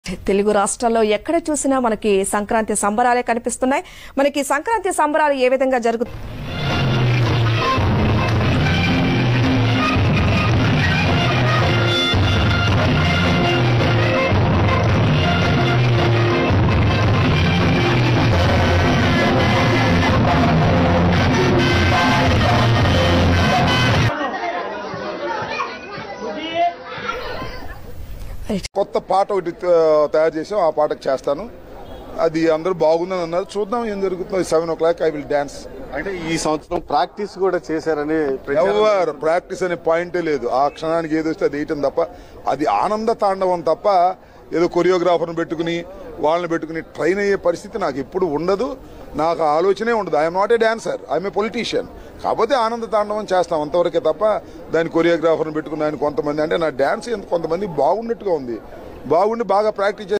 తెలుగు రాష్ట్రాల్లో ఎక్కడ చూసినా మనకి సంక్రాంతి సంబరాలే కనిపిస్తున్నాయి మనకి సంక్రాంతి సంబరాలు ఏ విధంగా జరుగు కొత్త పాట ఒకటి ఆ, తయారు చేసాం ఆ పాటకు చేస్తాను అది అందరూ బాగుందని అన్నారు చూద్దాం ఏం జరుగుతుందో seven o'clock I will dance అంటే ఈ సంవత్సరం ప్రాక్టీస్ కూడా చేశారని ప్రచారం ఎవరు ప్రాక్టీస్ అనే పాయింటే లేదు ఆ క్షణానికి ఏది వస్తే అది వేయటం తప్ప అది ఆనంద తాండవం తప్ప ఏదో కొరియోగ్రాఫర్ని పెట్టుకుని వాళ్ళని పెట్టుకుని ట్రైన్ అయ్యే పరిస్థితి నాకు ఎప్పుడు ఉండదు నాకు ఆ ఆలోచనే ఉండదు I'm not a dancer I'm a politician కాకపోతే ఆనంద తాండవం చేస్తాం అంతవరకే తప్ప దాని కొరియోగ్రాఫర్ని పెట్టుకుని ఆయన కొంతమంది అంటే నా డాన్స్ కొంతమంది బాగున్నట్టుగా ఉంది బాగుండి బాగా ప్రాక్టీస్